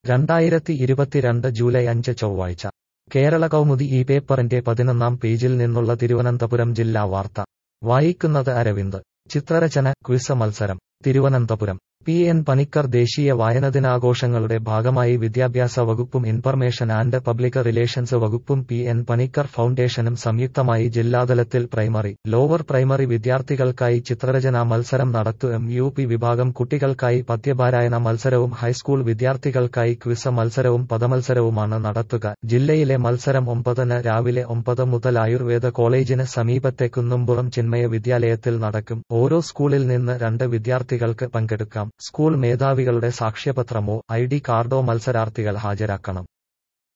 രണ്ടായിരത്തി ഇരുപത്തിരണ്ട് ജൂലൈ അഞ്ച് ചൊവ്വാഴ്ച കേരള കൗമുദി ഈ പേപ്പറിന്റെ പതിനൊന്നാം പേജിൽ നിന്നുള്ള തിരുവനന്തപുരം ജില്ലാ വാർത്ത വായിക്കുന്നത് അരവിന്ദ് ചിത്രരചന ക്വിസ് മത്സരം തിരുവനന്തപുരം പി എൻ പണിക്കർ ദേശീയ വായനദിനാഘോഷങ്ങളുടെ ഭാഗമായി വിദ്യാഭ്യാസ വകുപ്പും ഇൻഫർമേഷൻ ആൻഡ് പബ്ലിക് റിലേഷൻസ് വകുപ്പും പി എൻ പണിക്കർ ഫൗണ്ടേഷനും സംയുക്തമായി ജില്ലാതലത്തിൽ പ്രൈമറി ലോവർ പ്രൈമറി വിദ്യാർത്ഥികൾക്കായി ചിത്രരചനാ മത്സരം നടത്തും എം യു പി വിഭാഗം കുട്ടികൾക്കായി പദ്യപാരായണ മത്സരവും ഹൈസ്കൂൾ വിദ്യാർത്ഥികൾക്കായി ക്വിസ് മത്സരവും പദമത്സരവുമാണ് നടത്തുക ജില്ലയിലെ മത്സരം ഒമ്പതിന് രാവിലെ ഒമ്പത് മുതൽ ആയുർവേദ കോളേജിന് സമീപത്തെ കുന്നുംപുറം ചിന്മയ വിദ്യാലയത്തിൽ നടക്കും ഓരോ സ്കൂളിൽ നിന്ന് രണ്ട് വിദ്യാർത്ഥികൾക്ക് പങ്കെടുക്കാം സ്കൂൾ മേധാവികളുടെ സാക്ഷ്യപത്രമോ ഐ ഡി കാർഡോ മത്സരാർത്ഥികൾ ഹാജരാക്കണം